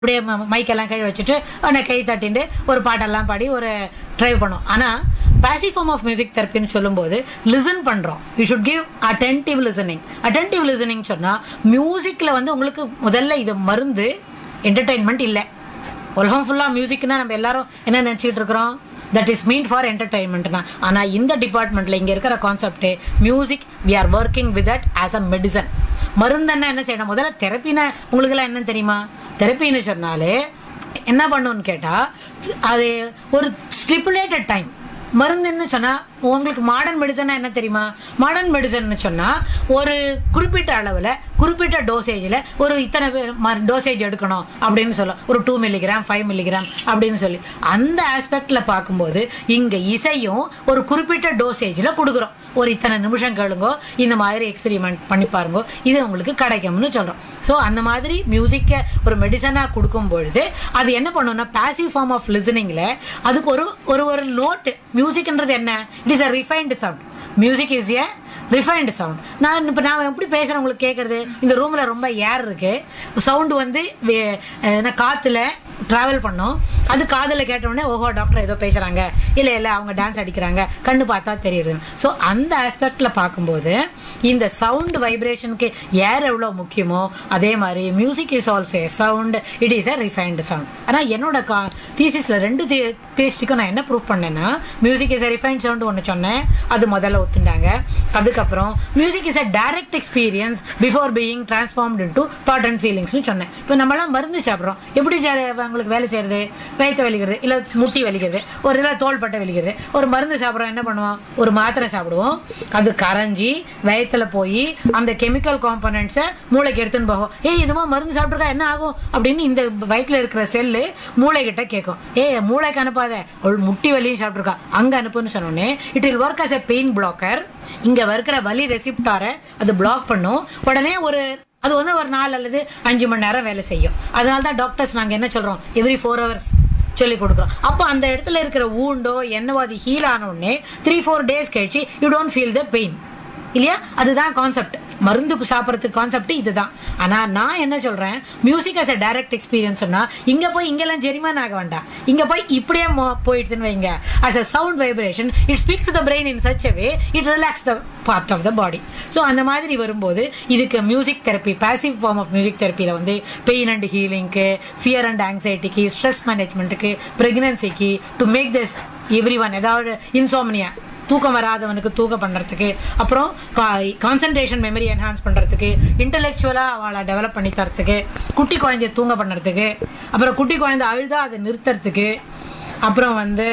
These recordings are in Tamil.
அப்படியே மைக்கெல்லாம் கீழே வச்சுட்டு உடனே கை தட்டிட்டு ஒரு பாட்டெல்லாம் பாடி ஒரு ட்ரை பண்ணோம் ஆனா பாசிவ் ஃபார்ம் ஆஃப் மியூசிக் தெரப்பின்னு சொல்லும்போது லிசன் பண்றோம் you should give attentive listening attentive listening சொன்னா மியூசிக்ல வந்து உங்களுக்கு முதல்ல இது மருந்து என்டர்டைன்மெண்ட் இல்லை உலகம் ஃபுல்லா மியூசிக்னா நம்ம எல்லாரும் என்ன நினைச்சிட்டு இருக்கிறோம் தட் இஸ் மீன் ஃபார் என்டர்டைன்மெண்ட்னா ஆனா இந்த டிபார்ட்மெண்ட்ல இங்க இருக்கிற concept music we are working with that as a medicine மருந்துன்னா என்ன செய்யணும் முதல்ல தெரப்பினா உங்களுக்கு எல்லாம் என்ன தெரியுமா தெரப்பின்னு சொன்னாலே என்ன பண்ணுன்னு கேட்டா அது ஒரு ஸ்டிப்புலேட்டட் டைம் மருந்துன்னு சொன்னா உங்களுக்கு மாடர்ன் மெடிசனா என்ன தெரியுமா மாடர்ன் மெடிசன் சொன்னா ஒரு குறிப்பிட்ட அளவுல குறிப்பிட்ட டோசேஜ்ல ஒரு இத்தனை டோசேஜ் எடுக்கணும் அப்படின்னு சொல்ல ஒரு டூ மில்லிகிராம் ஃபைவ் மில்லிகிராம் அப்படின்னு சொல்லி அந்த ஆஸ்பெக்ட்ல பார்க்கும்போது இங்க இசையும் ஒரு குறிப்பிட்ட டோசேஜ்ல கொடுக்குறோம் ஒரு இத்தனை நிமிஷம் கேளுங்கோ இந்த மாதிரி எக்ஸ்பெரிமெண்ட் பண்ணி பாருங்க இது உங்களுக்கு கிடைக்கும்னு சொல்றோம் சோ அந்த மாதிரி மியூசிக்க ஒரு மெடிசனா கொடுக்கும் பொழுது அது என்ன பண்ணும்னா பாசிவ் ஃபார்ம் ஆஃப் லிசனிங்ல அதுக்கு ஒரு ஒரு ஒரு நோட் மியூசிக்ன்றது என்ன it is a refined sound music is a refined sound நான் இப்ப நான் எப்படி பேசுறேன் உங்களுக்கு கேக்குறது இந்த ரூம்ல ரொம்ப ஏர் இருக்கு சவுண்ட் வந்து வே- என்ன காத்துல டிராவல் பண்ணோம் அது காதுல கேட்ட உடனே ஓஹோ டாக்டர் ஏதோ பேசுறாங்க இல்ல இல்ல அவங்க டான்ஸ் அடிக்கிறாங்க கண்ணு பார்த்தா தெரியுது சோ அந்த ஆஸ்பெக்ட்ல பார்க்கும்போது இந்த சவுண்ட் வைப்ரேஷனுக்கு ஏர் எவ்வளவு முக்கியமோ அதே மாதிரி music is also sound it is a refined sound ஆனா என்னோட தீசிஸ்ல ரெண்டு பேஸ்டிக்கும் நான் என்ன ப்ரூவ் பண்ணேன்னா music is a refined sound ஒன்னு சொன்னேன் அது முதல்ல ஒத்துண்டாங்க அதுக்கப்புறம் music is a direct experience before being transformed into thought and ஃபீலிங்ஸ்னு சொன்னேன் இப்போ நம்மளாம் மருந்து சாப்பிடுறோம் எப்படி ஜா- உங்களுக்கு வேலை செய்யறது வயிற்று வலிக்கிறது இல்ல முட்டி வலிக்கிறது ஒரு இதில் தோள்பட்டை வலிக்கிறது ஒரு மருந்து சாப்பிடுறோம் என்ன பண்ணுவோம் ஒரு மாத்திரை சாப்பிடுவோம் அது கரைஞ்சி வயித்துல போய் அந்த கெமிக்கல் காம்பனன்ட்ஸை மூளைக்கு எடுத்துன்னு போகும் ஏய் இதுமா மருந்து சாப்பிட்டுருக்கா என்ன ஆகும் அப்படின்னு இந்த வயிற்றுல இருக்கிற செல்லு மூளை கிட்ட கேட்கும் ஏ மூளைக்கு அனுப்பாத ஒரு முட்டி வலியும் சாப்பிட்டுருக்கா அங்க அனுப்புன்னு சொன்னோடனே it will work as a pain blocker இங்க இருக்கிற வலி ரெசிப்டாரை அது பிளாக் பண்ணும் உடனே ஒரு அது வந்து ஒரு நாள் அல்லது அஞ்சு மணி நேரம் வேலை செய்யும் அதனால தான் டாக்டர்ஸ் நாங்க என்ன சொல்றோம் எவ்ரி ஃபோர் ஹவர்ஸ் சொல்லி கொடுக்குறோம் அப்போ அந்த இடத்துல இருக்கிற ஊண்டோ என்னவோ அது ஹீல் ஆன உடனே த்ரீ ஃபோர் டேஸ் கழிச்சு you don't feel the pain இல்லையா அதுதான் கான்செப்ட் மருந்து சாப்பிடறதுக்கு கான்செப்ட் இதுதான் ஆனா நான் என்ன சொல்றேன் music as a direct experience இங்க போய் இங்கெல்லாம் ஜெரிமான் ஆக வேண்டாம் இங்க போய் இப்படியே மோ- போயிடுதுன்னு வைங்க as a sound vibration it speak to the brain in such a way it relax the part of the body so அந்த மாதிரி வரும்போது இதுக்கு music therapy passive form of music தெரப்பியில் வந்து பெயின் அண்ட் ஹீலிங்க்கு ஃபியர் அண்ட் ஆங்ஸைட்டிக்கு ஸ்ட்ரெஸ் மேனேஜ்மெண்ட்டுக்கு பிரெக்னன்சிக்கு to make this everyone ஏதாவது இன்சோமனியா தூக்கம் வராதவனுக்கு தூக்கம் பண்றதுக்கு அப்புறம் கான்சென்ட்ரேஷன் மெமரி என்ஹான்ஸ் பண்றதுக்கு இன்டெலெக்சுவலா அவளை டெவலப் பண்ணி தரத்துக்கு குட்டி குழந்தைய தூங்க பண்ணுறதுக்கு அப்புறம் குட்டி குழந்தை அழுதா அதை நிறுத்துறதுக்கு அப்புறம் வந்து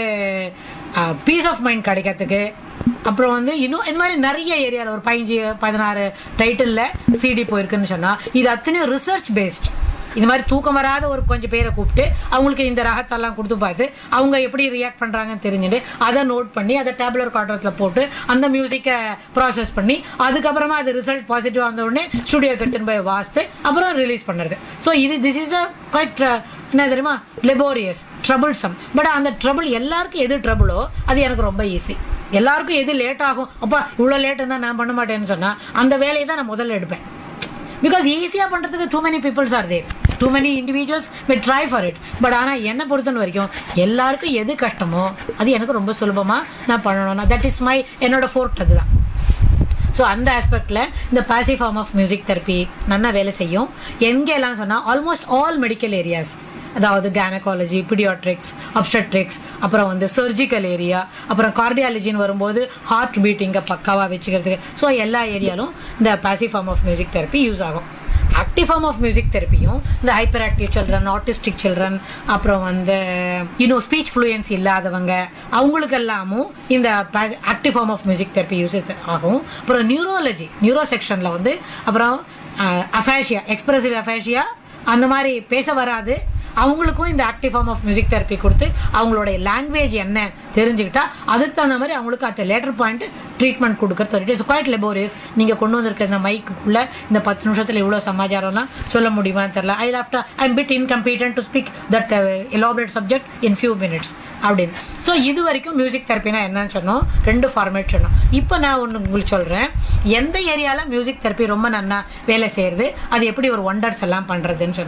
பீஸ் ஆஃப் மைண்ட் கிடைக்கிறதுக்கு அப்புறம் வந்து இன்னும் இந்த மாதிரி நிறைய ஏரியால ஒரு பதினஞ்சு பதினாறு டைட்டில்ல சிடி போயிருக்குன்னு சொன்னா இது அத்தனையும் ரிசர்ச் பேஸ்ட் இந்த மாதிரி தூக்கம் வராத ஒரு கொஞ்சம் பேரை கூப்பிட்டு அவங்களுக்கு இந்த ரகத்தெல்லாம் கொடுத்து பார்த்து அவங்க எப்படி ரியாக்ட் பண்றாங்கன்னு தெரிஞ்சுட்டு அதை நோட் பண்ணி அதை டேப்லர் காட்டுறதுல போட்டு அந்த மியூசிக்கை ப்ராசஸ் பண்ணி அதுக்கப்புறமா அது ரிசல்ட் பாசிட்டிவ் வந்த உடனே ஸ்டுடியோ எடுத்துன்னு போய் வாசித்து அப்புறம் ரிலீஸ் பண்ணுறது ஸோ இது திஸ் இஸ் அ குவைட் என்ன தெரியுமா லெபோரியஸ் ட்ரபிள்சம் பட் அந்த ட்ரபிள் எல்லாருக்கும் எது ட்ரபிளோ அது எனக்கு ரொம்ப ஈஸி எல்லாருக்கும் எது லேட் ஆகும் அப்பா இவ்வளோ லேட் இருந்தால் நான் பண்ண மாட்டேன்னு சொன்னா அந்த வேலையை தான் நான் முதல்ல எடுப்பேன் பிகாஸ் ஈஸியா பண்றதுக்கு too many peoples are there too many individuals we try for it but ஆனா என்ன பொறுத்தன வரைக்கும் எல்லாருக்கும் எது கஷ்டமோ அது எனக்கு ரொம்ப சுலபமா நான் பண்ணணும்னா தட் இஸ் மை என்னோட ஃபோர்ட் அதுதான் ஸோ அந்த ஆஸ்பெக்ட்ல இந்த passive form of music therapy நல்லா வேலை செய்யும் எங்க எல்லாம் சொன்னா ஆல்மோஸ்ட் ஆல் மெடிக்கல் ஏரியாஸ் அதாவது கேனகாலஜி பிடியாட்ரிக்ஸ் அப்ஸ்டட்ரிக்ஸ் அப்புறம் வந்து சர்ஜிக்கல் ஏரியா அப்புறம் கார்டியாலஜின்னு வரும்போது ஹார்ட் பீட்டிங்கை பக்காவா வச்சுக்கிறதுக்கு ஸோ எல்லா ஏரியாலும் இந்த passive form of music therapy use ஆகும் ஆக்டிவ் ஃபார்ம் ஆஃப் மியூசிக் தெரப்பியும் இந்த hyper active children autistic children அப்புறம் வந்து இன்னும் ஸ்பீச் ஃப்ளூயன்சி இல்லாதவங்க அவங்களுக்கு எல்லாமும் இந்த active form of music therapy use ஆகும் அப்புறம் நியூரோலஜி நியூரோ செக்ஷன்ல வந்து அப்புறம் அஃபேஷியா எக்ஸ்பிரசிவ் அஃபேஷியா அந்த மாதிரி பேச வராது அவங்களுக்கும் இந்த active form of music therapy கொடுத்து அவங்களுடைய லாங்குவேஜ் என்ன தெரிஞ்சுக்கிட்டா அதுக்கு தகுந்த மாதிரி அவங்களுக்கு அட் லேட்டர் பாயிண்ட் ட்ரீட்மெண்ட் கொடுக்கறது இட் இஸ் குவாய்ட் லெபோரியஸ் நீங்க கொண்டு வந்திருக்க இந்த மைக்குள்ள இந்த பத்து நிமிஷத்துல இவ்வளவு சமாச்சாரம்லாம் சொல்ல முடியுமான்னு தெரியல I after I bit incompetent to speak that elaborate subject in few minutes அப்படின்னு ஸோ இது வரைக்கும் மியூசிக் தெரப்பினா என்னன்னு சொன்னோம் ரெண்டு ஃபார்மேட் சொன்னோம் இப்போ நான் ஒன்று உங்களுக்கு சொல்றேன் எந்த ஏரியால மியூசிக் தெரப்பி ரொம்ப நன்னா வேலை செய்யறது அது எப்படி ஒரு ஒண்டர்ஸ் எல்லாம் பண்றதுன்னு சொன்னேன்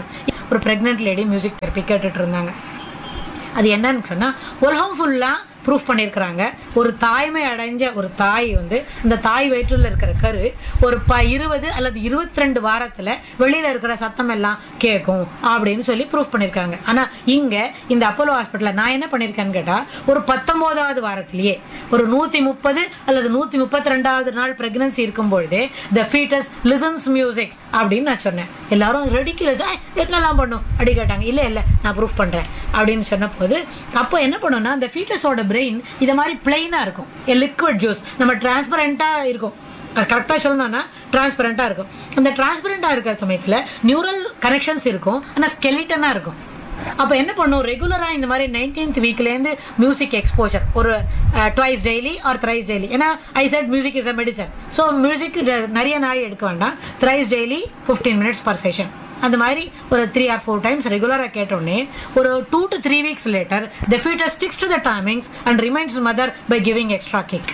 ஒரு பிரெக்னென்ட் லேடி மியூசிக் தெரப்பி கேட்டுட்டு இருந்தாங்க அது என்னன்னு சொன்னா உலகம் ஃபுல்லா ப்ரூஃப் பண்ணியிருக்கிறாங்க ஒரு தாய்மை அடைஞ்ச ஒரு தாய் வந்து இந்த தாய் வயிற்றுல இருக்கிற கரு ஒரு ப இருபது அல்லது இருபத்தி ரெண்டு வாரத்துல வெளியில இருக்கிற சத்தம் எல்லாம் கேட்கும் அப்படின்னு சொல்லி ப்ரூஃப் பண்ணியிருக்காங்க ஆனா இங்க இந்த அப்போலோ ஹாஸ்பிட்டல்ல நான் என்ன பண்ணிருக்கேன்னு கேட்டா ஒரு பத்தொன்பதாவது வாரத்திலேயே ஒரு நூத்தி முப்பது அல்லது நூத்தி முப்பத்தி ரெண்டாவது நாள் பிரெக்னன்சி இருக்கும் பொழுதே த ஃபீட்டஸ் லிசன்ஸ் மியூசிக் அப்படின்னு நான் சொன்னேன் எல்லாரும் ரெடிக்குலஸ் என்னெல்லாம் பண்ணும் அப்படி கேட்டாங்க இல்ல இல்ல நான் ப்ரூஃப் பண்றேன் அப்படின்னு சொன்ன போது அப்போ என்ன பண்ணும்னா அந்த ஃபீட்டஸோட பிரெயின் இத மாதிரி பிளெயினா இருக்கும் லிக்விட் ஜூஸ் நம்ம டிரான்ஸ்பரண்டா இருக்கும் கரெக்டா சொல்லணும்னா டிரான்ஸ்பரண்டா இருக்கும் அந்த டிரான்ஸ்பரண்டா இருக்கிற சமயத்துல நியூரல் கனெக்ஷன்ஸ் இருக்கும் ஆனா ஸ்கெலிட்டனா இருக்கும் அப்ப என்ன பண்ணும் ரெகுலரா இந்த மாதிரி நைன்டீன்த் வீக்ல இருந்து மியூசிக் எக்ஸ்போஜர் ஒரு twice daily or thrice daily ஏன்னா I said music is a medicine so music நிறைய நாள் எடுக்க வேண்டாம் thrice daily fifteen minutes per session அந்த மாதிரி ஒரு த்ரீ ஆர் ஃபோர் டைம்ஸ் ரெகுலரா கேட்டோடனே ஒரு two to three weeks later the foetus sticks to the timings and reminds mother by giving extra kick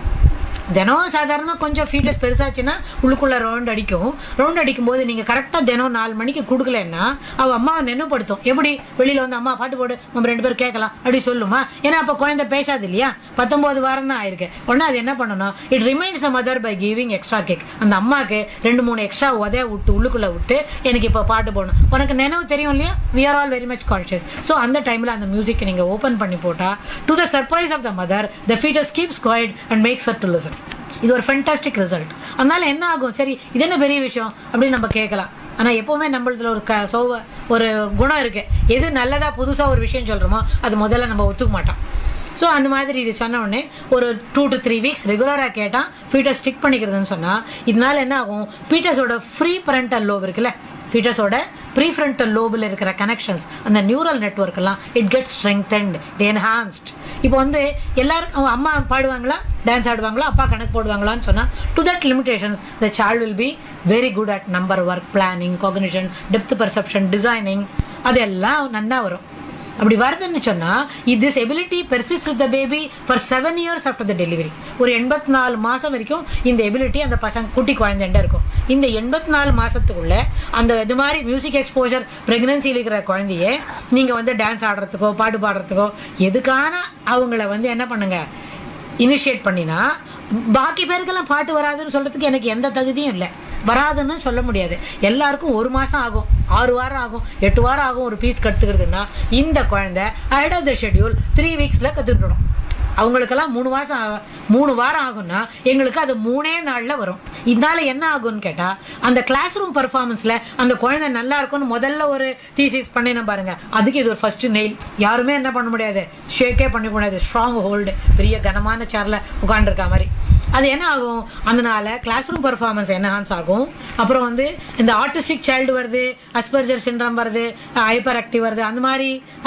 தினம் சாதாரண கொஞ்சம் ஃபீட்டஸ் பெருசாச்சுன்னா உள்ளுக்குள்ள ரவுண்ட் அடிக்கும் ரவுண்ட் அடிக்கும் போது நீங்க கரெக்டா தினம் நாலு மணிக்கு கொடுக்கலன்னா அவ அம்மாவை நினைவுபடுத்தும் எப்படி வெளியில வந்து அம்மா பாட்டு போடு நம்ம ரெண்டு பேரும் கேட்கலாம் அப்படி சொல்லுமா ஏன்னா அப்ப குழந்தை பேசாது இல்லையா பத்தொன்பது வாரம் தான் ஆயிருக்கு உடனே அது என்ன பண்ணணும் it reminds a mother by giving extra kick அந்த அம்மாக்கு ரெண்டு மூணு எக்ஸ்ட்ரா உதய விட்டு உள்ளுக்குள்ள விட்டு எனக்கு இப்ப பாட்டு போடணும் உனக்கு நினைவு தெரியும் இல்லையா we are all very much conscious so அந்த டைம்ல அந்த மியூசிக் நீங்க ஓபன் பண்ணி போட்டா to the surprise of the mother the foetus keeps quiet and makes her to listen இது ஒரு ஃபென்டாஸ்டிக் ரிசல்ட் அதனால என்ன ஆகும் சரி இது என்ன பெரிய விஷயம் அப்படின்னு நம்ம கேட்கலாம் ஆனா எப்பவுமே நம்மளதுல ஒரு க- சோவ ஒரு குணம் இருக்கு எது நல்லதா புதுசா ஒரு விஷயம் சொல்றோமோ அது முதல்ல நம்ம ஒத்துக்க மாட்டோம் ஸோ அந்த மாதிரி இது சொன்ன உடனே ஒரு டூ டு த்ரீ வீக்ஸ் ரெகுலரா கேட்டா ஃபீட்டர் ஸ்டிக் பண்ணிக்கிறதுன்னு சொன்னா இதனால என்ன ஆகும் பீட்டர்ஸோட ஃப்ரீ பரண்டல் லோப் இருக்குல்ல ஃபீட்டஸோட ப்ரீஃப்ரண்டல் லோபில் இருக்கிற கனெக்ஷன்ஸ் அந்த நியூரல் நெட்வொர்க் எல்லாம் இட் கெட் ஸ்ட்ரெங்தன்ட் என்ஹான்ஸ்ட் இப்போ வந்து எல்லாரும் அவங்க அம்மா பாடுவாங்களா டான்ஸ் ஆடுவாங்களா அப்பா கணக்கு போடுவாங்களான்னு சொன்னா to that limitations the child will be very good at number work planning cognition depth perception designing அதெல்லாம் நன்னா வரும் அப்படி வருதுன்னு சொன்னா this ability persists with the baby for seven years after the delivery ஒரு எண்பத்தி நாலு மாசம் வரைக்கும் இந்த எபிலிட்டி அந்த பசங்க குட்டி குழந்தைண்ட இருக்கும் இந்த எண்பத்தி நாலு மாசத்துக்குள்ள அந்த இது மாதிரி மியூசிக் எக்ஸ்போஜர் பிரெக்னன்சியில் இருக்கிற குழந்தைய நீங்க வந்து டான்ஸ் ஆடுறதுக்கோ பாட்டு பாடுறதுக்கோ எதுக்கான அவங்கள வந்து என்ன பண்ணுங்க இனிஷியேட் பண்ணினா பாக்கி பேருக்கெல்லாம் பாட்டு வராதுன்னு சொல்றதுக்கு எனக்கு எந்த தகுதியும் இல்லை வராதுன்னு சொல்ல முடியாது எல்லாருக்கும் ஒரு மாசம் ஆகும் ஆறு வாரம் ஆகும் எட்டு வாரம் ஆகும் ஒரு பீஸ் கத்துக்கிறதுன்னா இந்த குழந்தை ahead of the schedule three வீக்ஸ்ல கத்துக்கணும் அவங்களுக்கெல்லாம் மூணு மாசம் ஆ- மூணு வாரம் ஆகும்னா எங்களுக்கு அது மூணே நாள்ல வரும் இதனால என்ன ஆகும்னு கேட்டா அந்த கிளாஸ் ரூம் பர்ஃபார்மன்ஸ்ல அந்த குழந்தை நல்லா இருக்கும்னு முதல்ல ஒரு தீசிஸ் பண்ணின பாருங்க அதுக்கு இது ஒரு ஃபர்ஸ்ட் நெயில் யாருமே என்ன பண்ண முடியாது ஷேக்கே பண்ண முடியாது ஸ்ட்ராங் ஹோல்டு பெரிய கனமான சேர்ல உட்காந்துருக்க மாதிரி அது என்ன ஆகும் அதனால கிளாஸ் ரூம் பர்ஃபார்மன்ஸ் என்ஹான்ஸ் ஆகும் அப்புறம் வந்து இந்த ஆர்டிஸ்டிக் சைல்டு வருது அஸ்பர்ஜர் சிண்ட்ரம் வருது ஹைப்பர் ஆக்டிவ் வருது அந்த மாதிரி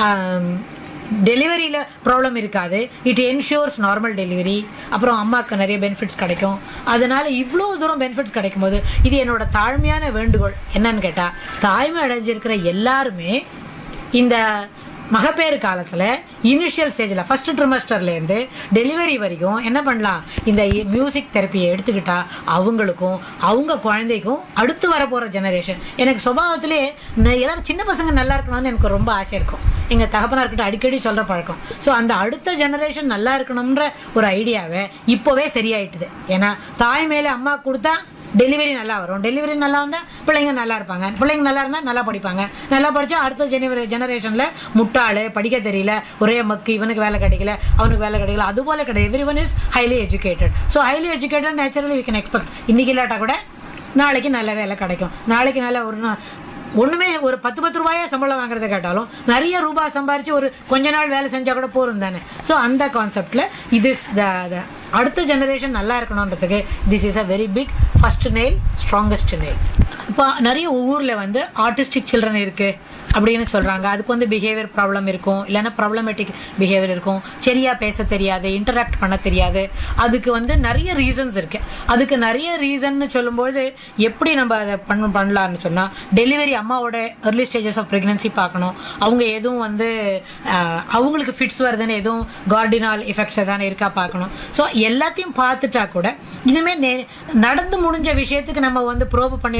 டெலிவரியில ப்ராப்ளம் இருக்காது இட் என்ஷூர்ஸ் நார்மல் டெலிவரி அப்புறம் அம்மாவுக்கு நிறைய பெனிஃபிட்ஸ் கிடைக்கும் அதனால இவ்வளோ தூரம் பெனிஃபிட்ஸ் கிடைக்கும் போது இது என்னோட தாழ்மையான வேண்டுகோள் என்னன்னு கேட்டா தாய்மை அடைஞ்சிருக்கிற எல்லாருமே இந்த மகப்பேறு காலத்துல இனிஷியல் ஸ்டேஜ்ல ஃபர்ஸ்ட் ட்ரிமஸ்டர்ல இருந்து டெலிவரி வரைக்கும் என்ன பண்ணலாம் இந்த மியூசிக் தெரப்பியை எடுத்துக்கிட்டா அவங்களுக்கும் அவங்க குழந்தைக்கும் அடுத்து வர போற ஜெனரேஷன் எனக்கு சுபாவத்திலே நான் எல்லாரும் சின்ன பசங்க நல்லா இருக்கணும்னு எனக்கு ரொம்ப ஆசை இருக்கும் எங்க தகப்பனார்கிட்ட அடிக்கடி சொல்ற பழக்கம் ஸோ அந்த அடுத்த ஜெனரேஷன் நல்லா இருக்கணும்ன்ற ஒரு ஐடியாவை இப்போவே சரியாயிட்டுது ஏன்னா தாய் மேல அம்மா கொடுத்தா டெலிவரி நல்லா வரும் டெலிவரி நல்லா வந்தா பிள்ளைங்க நல்லா இருப்பாங்க பிள்ளைங்க நல்லா இருந்தா நல்லா படிப்பாங்க நல்லா படிச்சா அடுத்த ஜெனவரி ஜெனரேஷன்ல முட்டாளு படிக்க தெரியல ஒரே மக்கு இவனுக்கு வேலை கிடைக்கல அவனுக்கு வேலை கிடைக்கல அது போல கிடையாது everyone is highly educated so highly educated naturally we can expect இன்னைக்கு இல்லாட்டா கூட நாளைக்கு நல்ல வேலை கிடைக்கும் நாளைக்கு நல்ல ஒரு நா- ஒண்ணுமே ஒரு பத்து பத்து ரூபாயா சம்பளம் வாங்குறதை கேட்டாலும் நிறைய ரூபாய் சம்பாரிச்சு ஒரு கொஞ்ச நாள் வேலை செஞ்சா கூட போரும் தானே ஸோ அந்த கான்செப்ட்ல இது அடுத்த ஜெனரேஷன் நல்லா இருக்கணும்ன்றதுக்கு this is a very big first nail strongest nail இப்போ நிறைய ஊர்ல வந்து ஆர்டிஸ்டிக் சில்ட்ரன் இருக்கு அப்படின்னு சொல்றாங்க அதுக்கு வந்து பிஹேவியர் ப்ராப்ளம் இருக்கும் இல்லைன்னா ப்ராப்ளமேட்டிக் பிஹேவியர் இருக்கும் சரியா பேச தெரியாது இன்டராக்ட் பண்ண தெரியாது அதுக்கு வந்து நிறைய ரீசன்ஸ் இருக்கு அதுக்கு நிறைய ரீசன் சொல்லும்போது எப்படி நம்ம அதை பண்ண பண்ணலாம்னு சொன்னா டெலிவரி அம்மாவோட early ஸ்டேஜஸ் ஆஃப் பிரெக்னன்சி பார்க்கணும் அவங்க எதுவும் வந்து ஆஹ், அவங்களுக்கு ஃபிட்ஸ் வருதுன்னு எதுவும் கார்டினால் எஃபெக்ட்ஸ் எதானே இருக்கா பார்க்கணும் ஸோ எல்லாத்தையும் பார்த்துட்டா கூட இனிமே நே- நடந்து முடிஞ்ச விஷயத்துக்கு நம்ம வந்து ப்ரோப் பண்ணியிருக்கிறத காட்டிலும்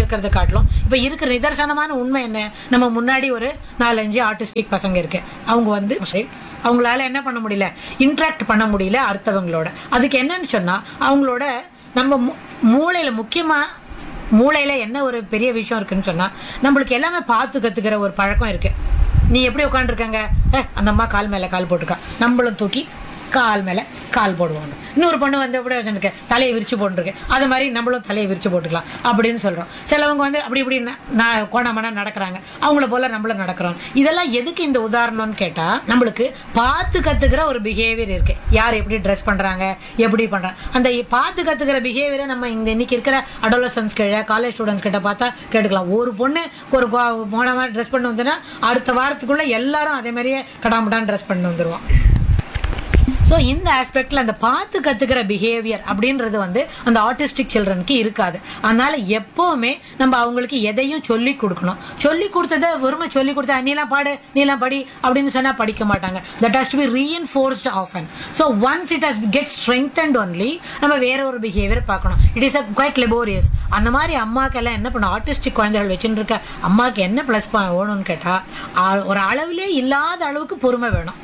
காட்டிலும் இப்ப இருக்கிற நிதர்சனமான உண்மை என்ன நம்ம முன்னாடி ஒரு நாலஞ்சு ஆர்டிஸ்டிக் பசங்க இருக்கு அவங்க வந்து சரி, அவங்களால என்ன பண்ண முடியல இன்ட்ராக்ட் பண்ண முடியல அடுத்தவங்களோட அதுக்கு என்னன்னு சொன்னா அவங்களோட நம்ம மூ- மூளையில முக்கியமா மூளையில என்ன ஒரு பெரிய விஷயம் இருக்குன்னு சொன்னா நம்மளுக்கு எல்லாமே பார்த்து கத்துக்கிற ஒரு பழக்கம் இருக்கு நீ எப்படி உட்காந்துருக்காங்க அந்த அம்மா கால் மேல கால் போட்டுருக்கா நம்மளும் தூக்கி கால் மேல கால் போடுவோம் இன்னொரு பொண்ணு வந்து அப்படியே வச்சுருக்கு தலையை விரிச்சு போட்டுருக்கு அது மாதிரி நம்மளும் தலையை விரிச்சு போட்டுக்கலாம் அப்படின்னு சொல்றோம் சிலவங்க வந்து அப்படி இப்படி ந- ந- கோணாமனா நடக்கிறாங்க அவங்கள போல நம்மளும் நடக்கிறோம் இதெல்லாம் எதுக்கு இந்த உதாரணம்னு கேட்டா நம்மளுக்கு பார்த்து கத்துக்கிற ஒரு பிஹேவியர் இருக்கு யார் எப்படி ட்ரெஸ் பண்றாங்க எப்படி பண்றாங்க அந்த பார்த்து கத்துக்கிற பிஹேவியரை நம்ம இங்க இன்னைக்கு இருக்கிற அடோலசன்ஸ் கிட்ட காலேஜ் ஸ்டூடெண்ட்ஸ் கிட்ட பார்த்தா கேட்டுக்கலாம் ஒரு பொண்ணு ஒரு கோ- போன மாதிரி ட்ரெஸ் பண்ணி வந்துன்னா அடுத்த வாரத்துக்குள்ள எல்லாரும் அதே மாதிரியே கடாமுடான்னு ட்ரெஸ் பண்ணி வந்துருவோம் சோ இந்த ஆஸ்பெக்ட்ல அந்த பார்த்து கத்துக்கிற பிஹேவியர் அப்படின்றது வந்து அந்த ஆட்டிஸ்டிக் சில்ட்ரனுக்கு இருக்காது அதனால எப்பவுமே நம்ம அவங்களுக்கு எதையும் சொல்லி கொடுக்கணும் சொல்லி கொடுத்ததை வெறுமை சொல்லி கொடுத்தா நீலாம் பாடு நீலாம் படி அப்படின்னு சொன்னா படிக்க மாட்டாங்க that has to be reinforced often so once it has get strengthened only நம்ம வேற ஒரு பிஹேவியர் பார்க்கணும் it is a quite laborious அந்த மாதிரி அம்மாக்கு எல்லாம் என்ன பண்ணும் ஆர்டிஸ்டிக் குழந்தைகள் வச்சுட்டு இருக்க அம்மாக்கு என்ன பிளஸ் வேணும்னு கேட்டா ஆ- ஒரு அளவிலே இல்லாத அளவுக்கு பொறுமை வேணும்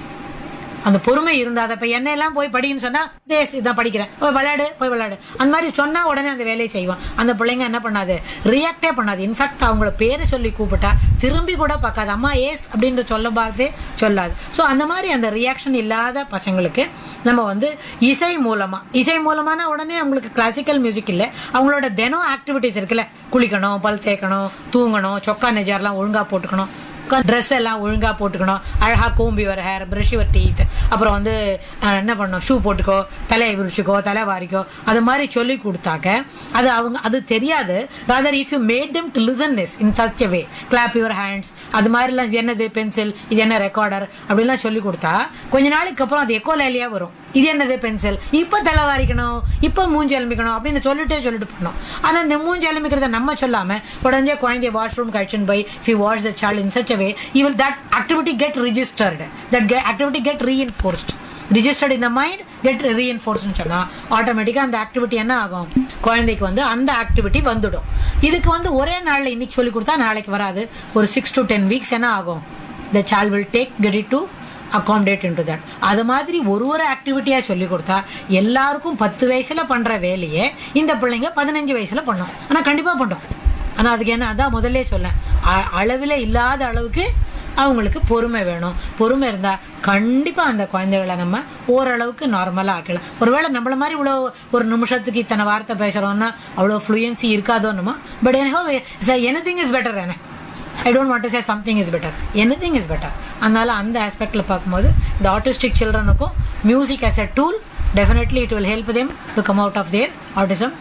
அந்த பொறுமை இருந்தா இப்ப என்ன எல்லாம் போய் படின்னு சொன்னா தேஸ் இதான் படிக்கிறேன் போய் விளையாடு போய் விளையாடு அந்த மாதிரி சொன்னா உடனே அந்த வேலையை செய்வான் அந்த பிள்ளைங்க என்ன பண்ணாது ரியாக்டே பண்ணாது இன்ஃபேக்ட் அவங்கள பேரை சொல்லி கூப்பிட்டா திரும்பி கூட பார்க்காது அம்மா ஏஸ் அப்படின்னு சொல்ல பார்த்தே சொல்லாது சோ அந்த மாதிரி அந்த ரியாக்ஷன் இல்லாத பசங்களுக்கு நம்ம வந்து இசை மூலமா இசை மூலமான உடனே அவங்களுக்கு கிளாசிக்கல் மியூசிக் இல்ல அவங்களோட தினம் ஆக்டிவிட்டிஸ் இருக்குல்ல குளிக்கணும் பல் தேய்க்கணும் தூங்கணும் சொக்கா நெஜார்லாம் ஒழுங்கா போட்டுக்கணும் ட்ரெஸ் எல்லாம் ஒழுங்கா போட்டுக்கணும் அழகா கோம்பி வர ஹேர் பிரஷ் யுவர் டீத் அப்புறம் வந்து அஹ், என்ன பண்ணணும் ஷூ போட்டுக்கோ தலையை விரிச்சுக்கோ தலை வாரிக்கோ அது மாதிரி சொல்லி கொடுத்தாக்க அது அவங்க அது தெரியாது rather if you made them to listen this in such way clap your hands அது மாதிரிலாம் இது என்னது பென்சில் இது என்ன ரெக்கார்டர் அப்படிலாம் சொல்லி கொடுத்தா கொஞ்ச நாளைக்கு அப்புறம் அது எக்கோலேலியா வரும் இது என்னது பென்சில் இப்ப தலை வாரிக்கணும் இப்ப மூஞ்சி எலும்பிக்கணும் அப்படின்னு சொல்லிட்டே சொல்லிட்டு பண்ணோம் ஆனா இந்த மூஞ்சி எலும்பிக்கிறத நம்ம சொல்லாம உடனே குழந்தைய வாஷ்ரூம் கழிச்சுன்னு போய் if you watch the child in such a way you will that activity get registered that get, activity get reinforced registered in the mind get reinforced னு சொன்னா ஆட்டோமேட்டிக்கா அந்த ஆக்டிவிட்டி என்ன ஆகும் குழந்தைக்கு வந்து அந்த ஆக்டிவிட்டி வந்துடும் இதுக்கு வந்து ஒரே நாள்ல இன்னைக்கு சொல்லி கொடுத்தா நாளைக்கு வராது ஒரு சிக்ஸ் டு டென் வீக்ஸ் என்ன ஆகும் the child will take get it to accommodate into that அது மாதிரி ஒரு ஒரு ஆக்டிவிட்டியா சொல்லி கொடுத்தா எல்லாருக்கும் பத்து வயசுல பண்ற வேலையே இந்த பிள்ளைங்க பதினஞ்சு வயசுல பண்ணும் ஆனா கண்டிப்பா பண்ணும் ஆனா அதுக்கு என்ன அதான் முதல்ல சொன்னேன் அ- அளவில இல்லாத அளவுக்கு அவங்களுக்கு பொறுமை வேணும் பொறுமை இருந்தா கண்டிப்பா அந்த குழந்தைகளை நம்ம ஓரளவுக்கு நார்மலா ஆக்கலாம் ஒருவேளை நம்மள மாதிரி இவ்வளவு ஒரு நிமிஷத்துக்கு இத்தனை வார்த்தை பேசுறோம்னா அவ்வளவு ஃப்ளூயன்சி இருக்காதோன்னுமா பட் எனி இஸ் பெட்டர் என்ன I don't want to say something is better anything is better அதனால அந்த ஆஸ்பெக்ட்ல பார்க்கும்போது இந்த ஆட்டிஸ்டிக் சில்ட்ரனுக்கும் music as a tool definitely it will help them to come out of their autism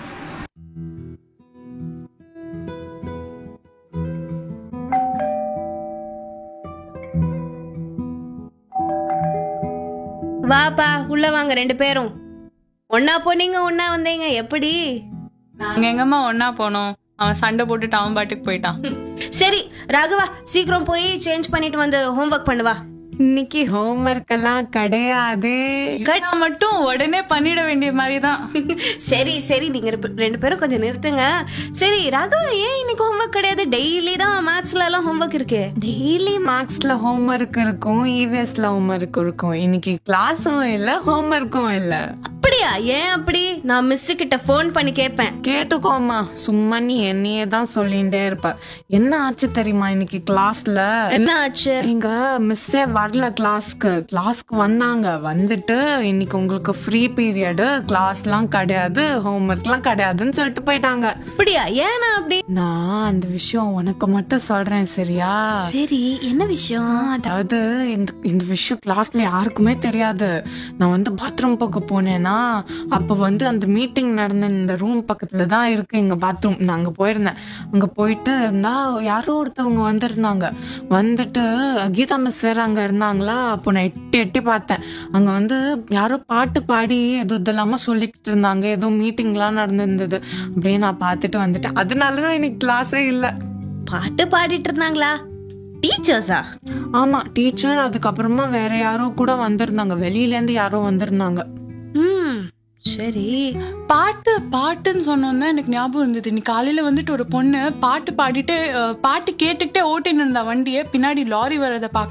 வாப்பா உள்ள வாங்க ரெண்டு பேரும் ஒன்னா போனீங்க ஒன்னா வந்தீங்க எப்படி நாங்க எங்கம்மா ஒன்னா போனோம் அவன் சண்டை போட்டுட்டு அவன் பாட்டுக்கு போயிட்டான் சரி ராகவா சீக்கிரம் போய் சேஞ்ச் பண்ணிட்டு வந்து ஹோம்ஒர்க் பண்ணுவா இன்னைக்கு ஹோம்ஒர்க் எல்லாம் கிடையாது நான் மட்டும் உடனே பண்ணிட வேண்டிய மாதிரி தான் சரி சரி நீங்க ரெப்பு- ரெண்டு பேரும் கொஞ்சம் நிறுத்துங்க சரி ராகவா ஏன் இன்னைக்கு ஹோம்ஒர்க் கிடையாது டெய்லி தான் மேத்ஸ்ல எல்லாம் ஹோம்ஒர்க் இருக்கு டெய்லி மார்க்ஸ்ல ஹோம்ஒர்க் இருக்கும் இவிஎஸ்ல ஹோம்ஒர்க் இருக்கும் இன்னைக்கு கிளாஸும் இல்ல ஹோம்ஒர்க்கும் இல்ல அப்படியா ஏன் அப்படி நான் மிஸ் கிட்ட ஃபோன் பண்ணி கேட்பேன் கேட்டுக்கோமா சும்மா நீ என்னையே தான் சொல்லிட்டே இருப்ப என்ன ஆச்சு தெரியுமா இன்னைக்கு கிளாஸ்ல என்ன ஆச்சு எங்க மிஸ்ஸே வரல கிளாஸ்க்கு கிளாஸ்க்கு வந்தாங்க வந்துட்டு இன்னைக்கு உங்களுக்கு ஃப்ரீ பீரியடு கிளாஸ்லாம் கிடையாது ஹோம்ஒர்க்லாம் கிடையாதுன்னு சொல்லிட்டு போயிட்டாங்க அப்படியா ஏன் நான் அப்படி நான் அந்த விஷயம் உனக்கு மட்டும் சொல்றேன் சரியா சரி என்ன விஷயம் அதாவது இந்த இந்த விஷயம் கிளாஸ்ல யாருக்குமே தெரியாது நான் வந்து பாத்ரூம் போக போனேன்னா அப்ப வந்து அந்த மீட்டிங் நடந்த இந்த ரூம் பக்கத்துல தான் இருக்கு எங்க பாத்ரூம் நான் அங்க போயிருந்தேன் அங்க போயிட்டு இருந்தா யாரோ ஒருத்தவங்க வந்திருந்தாங்க வந்துட்டு கீதா மிஸ் வேற அங்க இருந்தாங்களா அப்போ நான் எட்டி எட்டி பார்த்தேன் அங்க வந்து யாரோ பாட்டு பாடி ஏதோ இதெல்லாம சொல்லிக்கிட்டு இருந்தாங்க ஏதோ மீட்டிங்லாம் நடந்திருந்தது அப்படியே நான் பார்த்துட்டு வந்துட்டேன் அதனாலதான் எனக்கு கிளாஸே இல்லை பாட்டு பாடிட்டு இருந்தாங்களா டீச்சர்ஸா ஆமா டீச்சர் அதுக்கப்புறமா வேற யாரோ கூட வந்திருந்தாங்க வெளியில இருந்து யாரோ வந்திருந்தாங்க ம் சரி பாட்டு பாட்டுன்னு சொன்னோன்னா எனக்கு ஞாபகம் இருந்தது நீ காலையில வந்துட்டு ஒரு பொண்ணு பாட்டு பாடிட்டு அஹ், பாட்டு கேட்டுக்கிட்டே ஓட்டின்னு இருந்தா வண்டியை பின்னாடி லாரி வர்றதை பார்க்க